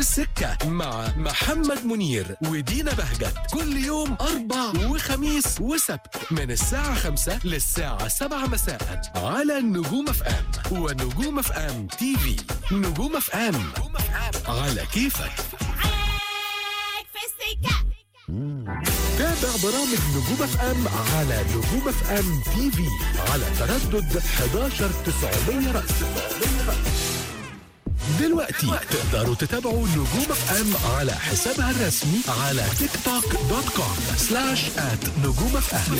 السكة مع محمد منير ودينا بهجت كل يوم أربع وخميس وسبت من الساعة خمسة للساعة سبعة مساء على نجوم اف ام ونجوم اف ام تي في نجوم اف ام على كيفك عليك في السكة تابع برامج نجوم اف ام على نجوم اف ام تي في على تردد 11 900 رأس دلوقتي تقدروا تتابعوا نجوم اف ام على حسابها الرسمي على تيك توك دوت كوم سلاش ات نجوم اف ام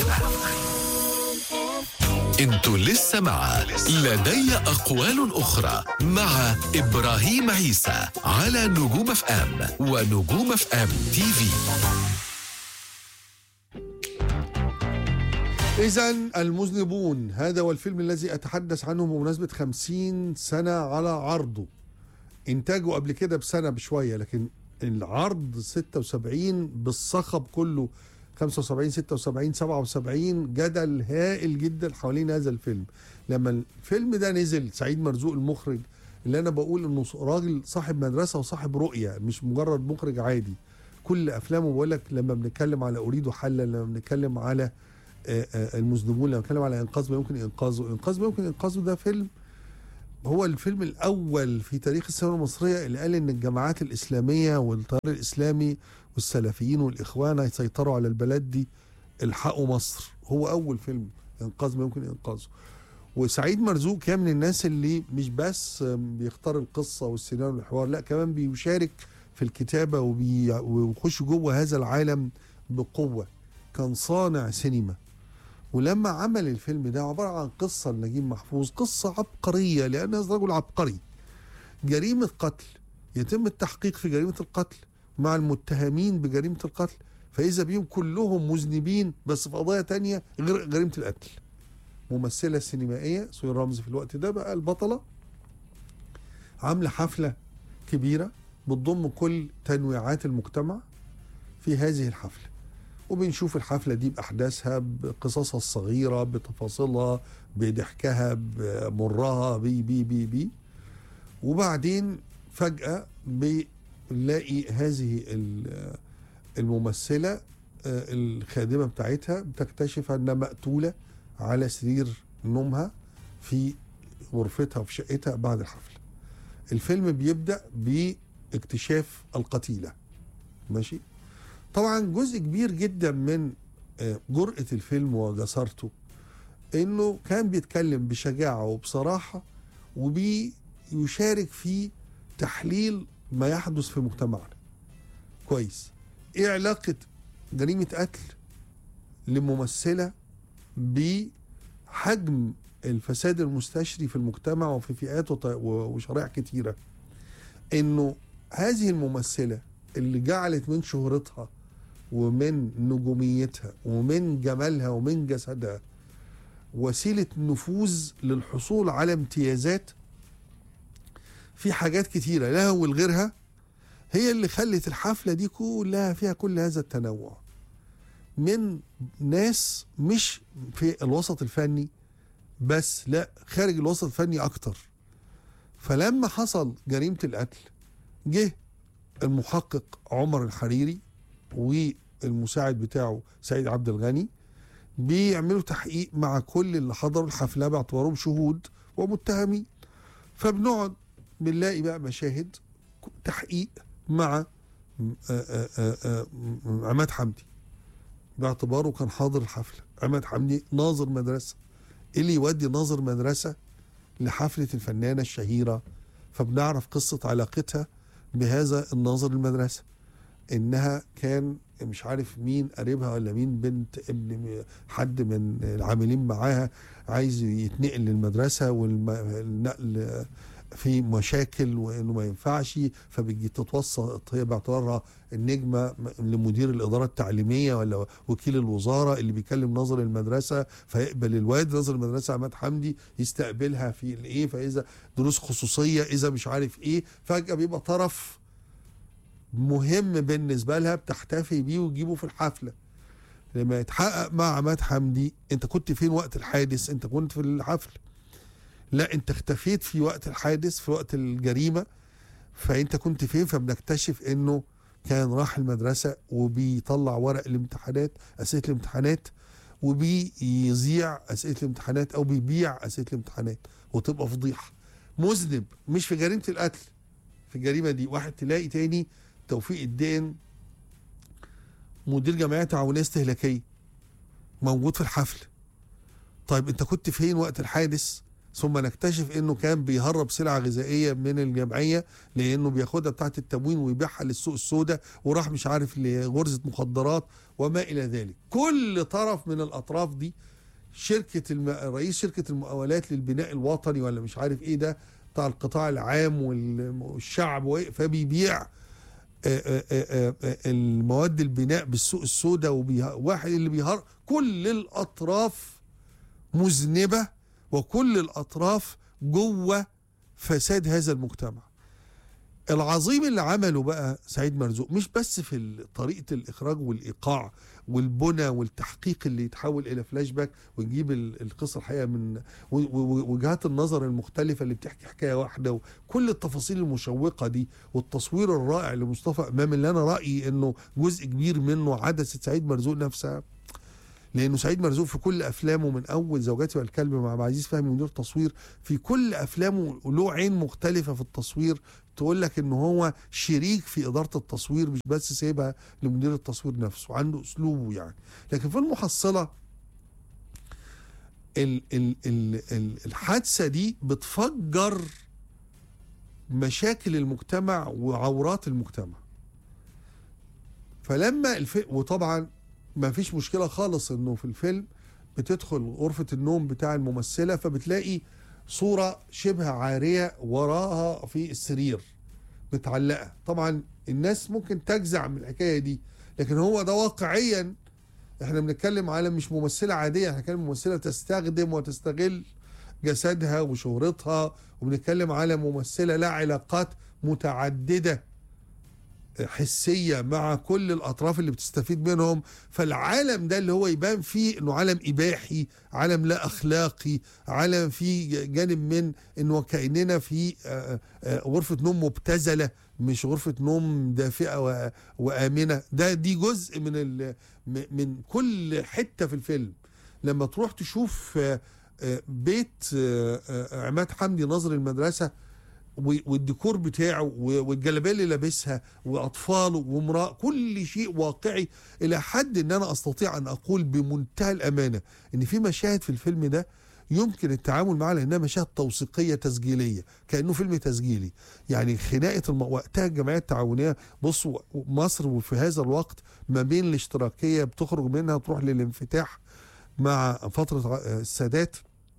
انتوا لسه مع لدي اقوال اخرى مع ابراهيم عيسى على نجوم اف ام ونجوم اف ام تي في إذا المذنبون هذا هو الفيلم الذي أتحدث عنه بمناسبة خمسين سنة على عرضه إنتاجه قبل كده بسنة بشوية لكن العرض 76 بالصخب كله 75 76 77 جدل هائل جدا حوالين هذا الفيلم لما الفيلم ده نزل سعيد مرزوق المخرج اللي انا بقول انه راجل صاحب مدرسه وصاحب رؤيه مش مجرد مخرج عادي كل افلامه بقول لك لما بنتكلم على اريد حلا لما بنتكلم على آه، آه، المذنبون لما بنتكلم على انقاذ ما يمكن انقاذه انقاذ ما يمكن انقاذه ده فيلم هو الفيلم الاول في تاريخ السينما المصريه اللي قال ان الجماعات الاسلاميه والتيار الاسلامي والسلفيين والاخوان هيسيطروا على البلد دي الحقوا مصر هو اول فيلم انقاذ ما يمكن انقاذه وسعيد مرزوق كان من الناس اللي مش بس بيختار القصه والسيناريو والحوار لا كمان بيشارك في الكتابه وبي- ويخش جوه هذا العالم بقوه كان صانع سينما ولما عمل الفيلم ده عباره عن قصه لنجيب محفوظ قصه عبقريه لان هذا رجل عبقري جريمه قتل يتم التحقيق في جريمه القتل مع المتهمين بجريمه القتل فاذا بيهم كلهم مذنبين بس في قضايا تانية غير جريمه القتل ممثله سينمائيه سوري رمزي في الوقت ده بقى البطله عامله حفله كبيره بتضم كل تنويعات المجتمع في هذه الحفله وبنشوف الحفله دي باحداثها بقصصها الصغيره بتفاصيلها بضحكها بمرها بي بي بي بي وبعدين فجاه بنلاقي هذه ال- الممثله آه، الخادمه بتاعتها بتكتشف انها مقتوله على سرير نومها في غرفتها وفي شقتها بعد الحفله الفيلم بيبدا باكتشاف القتيله ماشي طبعا جزء كبير جدا من آه، جرأة الفيلم وجسارته انه كان بيتكلم بشجاعة وبصراحة وبيشارك في تحليل ما يحدث في مجتمعنا كويس ايه علاقة جريمة قتل لممثلة بحجم الفساد المستشري في المجتمع وفي فئات وط- وشرائح كتيرة انه هذه الممثلة اللي جعلت من شهرتها ومن نجوميتها ومن جمالها ومن جسدها وسيلة نفوذ للحصول على امتيازات في حاجات كتيرة لها ولغيرها هي اللي خلت الحفلة دي كلها فيها كل هذا التنوع من ناس مش في الوسط الفني بس لا خارج الوسط الفني أكتر فلما حصل جريمة القتل جه المحقق عمر الحريري والمساعد بتاعه سيد عبد الغني بيعملوا تحقيق مع كل اللي حضروا الحفله باعتبارهم شهود ومتهمين فبنقعد بنلاقي بقى مشاهد تحقيق مع آه، آه، آه، آه، عماد حمدي باعتباره كان حاضر الحفله عماد حمدي ناظر مدرسه ايه اللي يودي ناظر مدرسه لحفله الفنانه الشهيره فبنعرف قصه علاقتها بهذا الناظر المدرسه انها كان مش عارف مين قريبها ولا مين بنت ابن حد من العاملين معاها عايز يتنقل للمدرسه والنقل في مشاكل وانه ما ينفعش فبتجي تتوسط هي باعتبارها النجمه لمدير الاداره التعليميه ولا وكيل الوزاره اللي بيكلم ناظر المدرسه فيقبل الواد ناظر المدرسه عماد حمدي يستقبلها في الايه فاذا دروس خصوصيه اذا مش عارف ايه فجاه بيبقى طرف مهم بالنسبه لها بتحتفي بيه وتجيبه في الحفله لما يتحقق مع عماد حمدي انت كنت فين وقت الحادث انت كنت في الحفل لا انت اختفيت في وقت الحادث في وقت الجريمه فانت كنت فين فبنكتشف انه كان راح المدرسه وبيطلع ورق الامتحانات اسئله الامتحانات وبيذيع اسئله الامتحانات او بيبيع اسئله الامتحانات وتبقى فضيحه مذنب مش في جريمه القتل في الجريمه دي واحد تلاقي تاني توفيق الدين مدير جمعيه تعاونيه استهلاكيه موجود في الحفل طيب انت كنت فين وقت الحادث ثم نكتشف انه كان بيهرب سلعه غذائيه من الجمعيه لانه بياخدها بتاعه التموين ويبيعها للسوق السوداء وراح مش عارف لغرزه مخدرات وما الى ذلك كل طرف من الاطراف دي شركه الم... رئيس شركه المقاولات للبناء الوطني ولا مش عارف ايه ده بتاع القطاع العام وال- والشعب و- فبيبيع آه، آه، آه، آه، المواد البناء بالسوق السوداء وواحد اللي بيهر كل الاطراف مذنبه وكل الاطراف جوه فساد هذا المجتمع العظيم اللي عمله بقى سعيد مرزوق مش بس في ال- طريقه الاخراج والايقاع والبنى والتحقيق اللي يتحول الى فلاش باك ونجيب ال- القصه الحقيقه من و- و- وجهات النظر المختلفه اللي بتحكي حكايه واحده وكل التفاصيل المشوقه دي والتصوير الرائع لمصطفى امام اللي انا رايي انه جزء كبير منه عدسه سعيد مرزوق نفسها لانه سعيد مرزوق في كل افلامه من اول زوجاتي والكلب مع عبد العزيز فهمي مدير تصوير في كل افلامه له عين مختلفه في التصوير تقول لك ان هو شريك في اداره التصوير مش بس سايبها لمدير التصوير نفسه عنده اسلوبه يعني لكن في المحصله ال ال ال ال الحادثه دي بتفجر مشاكل المجتمع وعورات المجتمع فلما الف... وطبعا ما فيش مشكله خالص انه في الفيلم بتدخل غرفه النوم بتاع الممثله فبتلاقي صوره شبه عاريه وراها في السرير متعلقه طبعا الناس ممكن تجزع من الحكايه دي لكن هو ده واقعيا احنا بنتكلم على مش ممثله عاديه احنا بنتكلم ممثله تستخدم وتستغل جسدها وشهرتها وبنتكلم على ممثله لها علاقات متعدده حسيه مع كل الاطراف اللي بتستفيد منهم فالعالم ده اللي هو يبان فيه انه عالم اباحي عالم لا اخلاقي عالم فيه جانب من انه كاننا في آه، آه، غرفه نوم مبتذله مش غرفه نوم دافئه و- وامنه ده دي جزء من ال- م- من كل حته في الفيلم لما تروح تشوف آه، آه، بيت آه، آه، عماد حمدي ناظر المدرسه و- والديكور بتاعه و- والجلابيه اللي لابسها واطفاله وامراه كل شيء واقعي الى حد ان انا استطيع ان اقول بمنتهى الامانه ان في مشاهد في الفيلم ده يمكن التعامل معها لانها مشاهد توثيقيه تسجيليه كانه فيلم تسجيلي يعني خناقه الم... وقتها الجمعيه التعاونيه بصوا مصر وفي هذا الوقت ما بين الاشتراكيه بتخرج منها تروح للانفتاح مع فتره ع- السادات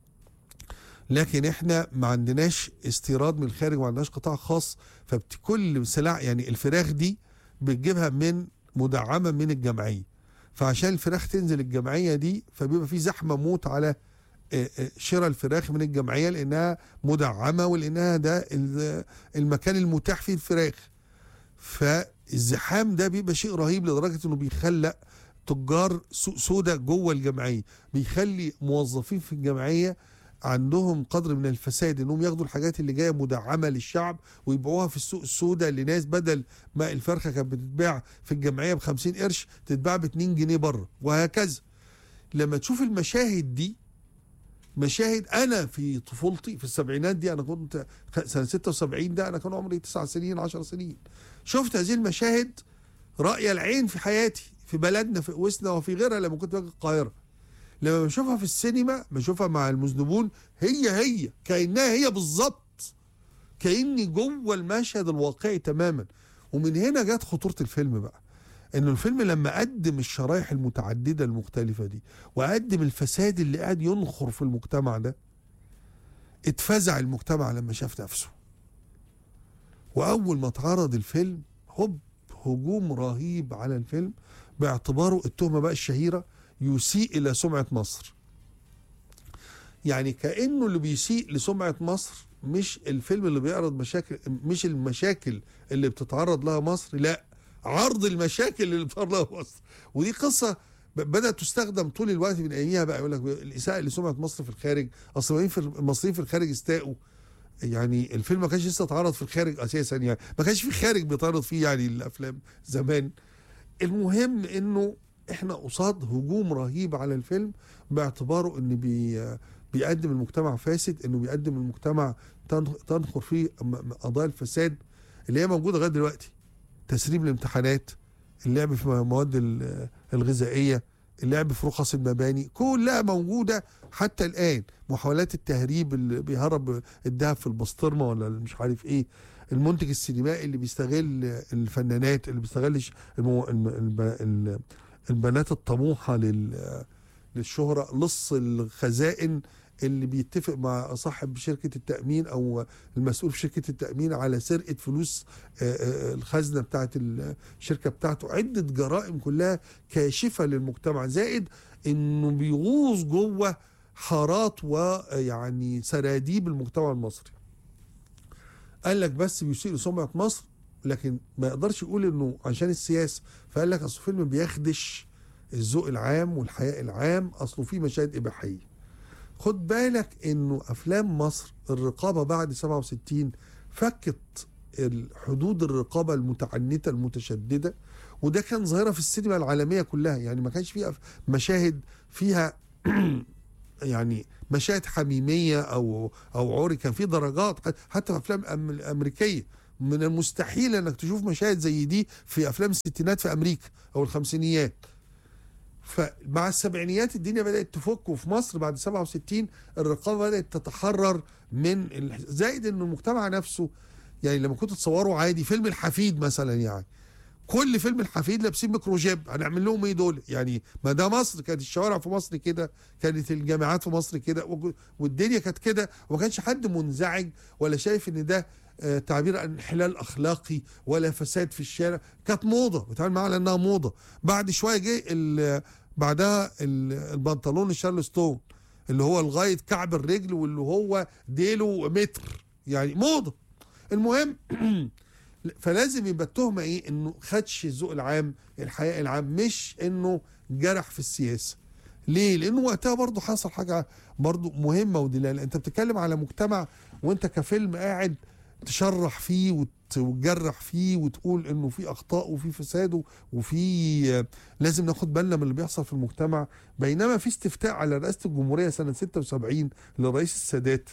لكن احنا ما عندناش استيراد من الخارج وما عندناش قطاع خاص فكل سلع يعني الفراخ دي بتجيبها من مدعمه من الجمعيه فعشان الفراخ تنزل الجمعيه دي فبيبقى في زحمه موت على آه، آه، شراء الفراخ من الجمعيه لانها مدعمه ولانها ده ال- المكان المتاح فيه الفراخ فالزحام ده بيبقى شيء رهيب لدرجه انه بيخلق تجار سوق سودا جوه الجمعيه بيخلي موظفين في الجمعيه عندهم قدر من الفساد انهم ياخدوا الحاجات اللي جايه مدعمه للشعب ويبيعوها في السوق السوداء لناس بدل ما الفرخه كانت بتتباع في الجمعيه ب 50 قرش تتباع ب 2 جنيه بره وهكذا لما تشوف المشاهد دي مشاهد انا في طفولتي في السبعينات دي انا كنت خ- سنه 76 ده انا كان عمري 9 سنين 10 سنين شفت هذه المشاهد رأي العين في حياتي في بلدنا في وسنا وفي غيرها لما كنت باجي القاهره لما بشوفها في السينما بشوفها مع المذنبون هي هي كانها هي بالظبط كاني جوه المشهد الواقعي تماما ومن هنا جت خطوره الفيلم بقى انه الفيلم لما قدم الشرايح المتعدده المختلفه دي وقدم الفساد اللي قاعد ينخر في المجتمع ده اتفزع المجتمع لما شاف نفسه واول ما اتعرض الفيلم هوب هجوم رهيب على الفيلم باعتباره التهمه بقى الشهيره يسيء الى سمعه مصر يعني كانه اللي بيسيء لسمعه مصر مش الفيلم اللي بيعرض مشاكل مش المشاكل اللي بتتعرض لها مصر لا عرض المشاكل اللي بتتعرض لها مصر ودي قصه ب- بدات تستخدم طول الوقت من اياميها بقى يقول لك الاساءه لسمعه مصر في الخارج اصل المصريين في المصريين في الخارج استاءوا يعني الفيلم ما كانش لسه اتعرض في الخارج اساسا يعني ما كانش في خارج بيتعرض فيه يعني الافلام زمان المهم انه احنا قصاد هجوم رهيب على الفيلم باعتباره ان بي بيقدم المجتمع فاسد انه بيقدم المجتمع تن- تنخر فيه م- م- قضايا الفساد اللي هي موجوده لغايه دلوقتي تسريب الامتحانات اللعب في المواد ال- الغذائيه اللعب في رخص المباني كلها موجوده حتى الان محاولات التهريب اللي بيهرب الذهب في البسطرمه ولا مش عارف ايه المنتج السينمائي اللي بيستغل الفنانات اللي بيستغل الش- المو... الم- الب... ال- البنات الطموحه لل... للشهره لص الخزائن اللي بيتفق مع صاحب شركه التامين او المسؤول في شركه التامين على سرقه فلوس آه، آه، الخزنه بتاعه الشركه بتاعته عده جرائم كلها كاشفه للمجتمع زائد انه بيغوص جوه حارات ويعني سراديب المجتمع المصري قال لك بس بيسيء لسمعه مصر لكن ما يقدرش يقول انه عشان السياسه فقال لك اصل فيلم بيخدش الذوق العام والحياء العام اصله فيه مشاهد اباحيه خد بالك انه افلام مصر الرقابه بعد 67 فكت حدود الرقابه المتعنته المتشدده وده كان ظاهره في السينما العالميه كلها يعني ما كانش فيها مشاهد فيها يعني مشاهد حميميه او او عوري كان في درجات حتى في افلام أم- الامريكيه من المستحيل انك تشوف مشاهد زي دي في افلام الستينات في امريكا او الخمسينيات فمع السبعينيات الدنيا بدات تفك وفي مصر بعد 67 الرقابه بدات تتحرر من ال- زائد ان المجتمع نفسه يعني لما كنت تصوروا عادي فيلم الحفيد مثلا يعني كل فيلم الحفيد لابسين ميكروجيب هنعمل لهم ايه دول يعني ما ده مصر كانت الشوارع في مصر كده كانت الجامعات في مصر كده وج- والدنيا كانت كده وما كانش حد منزعج ولا شايف ان ده آه، تعبير عن انحلال اخلاقي ولا فساد في الشارع كانت موضه بيتعامل معاها لانها موضه بعد شويه جه ال- بعدها ال- البنطلون الشارلستون اللي هو لغايه كعب الرجل واللي هو ديله متر يعني موضه المهم فلازم يبقى التهمه ايه انه خدش الذوق العام الحياء العام مش انه جرح في السياسه ليه لانه وقتها برضه حصل حاجه برضه مهمه ودلاله انت بتتكلم على مجتمع وانت كفيلم قاعد تشرح فيه وت- وتجرح فيه وتقول انه في اخطاء وفي فساد وفي آه، لازم ناخد بالنا من اللي بيحصل في المجتمع بينما في استفتاء على رئاسه الجمهوريه سنه 76 لرئيس السادات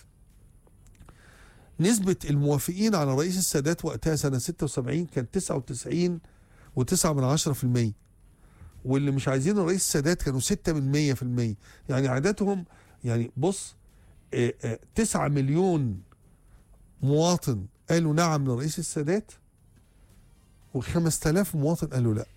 نسبة الموافقين على رئيس السادات وقتها سنة 76 كان 99 و9 من عشرة في المية واللي مش عايزين رئيس السادات كانوا 6 من 100 في المية يعني عددهم يعني بص 9 مليون مواطن قالوا نعم لرئيس السادات و5000 مواطن قالوا لا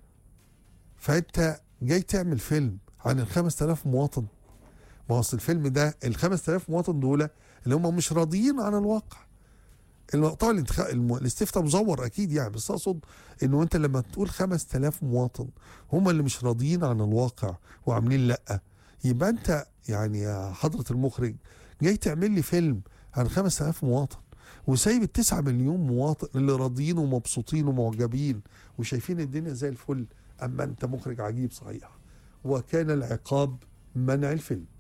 فانت جاي تعمل فيلم عن ال 5000 مواطن ما هو أصل الفيلم ده ال 5000 مواطن دول اللي هم مش راضيين عن الواقع الم- طبعا الانتخاب الم- الاستفتاء مزور اكيد يعني بس اقصد انه انت لما تقول 5000 مواطن هم اللي مش راضيين عن الواقع وعاملين لا يبقى انت يعني يا حضره المخرج جاي تعمل لي فيلم عن 5000 مواطن وسايب ال 9 مليون مواطن اللي راضيين ومبسوطين ومعجبين وشايفين الدنيا زي الفل اما انت مخرج عجيب صحيح وكان العقاب منع الفيلم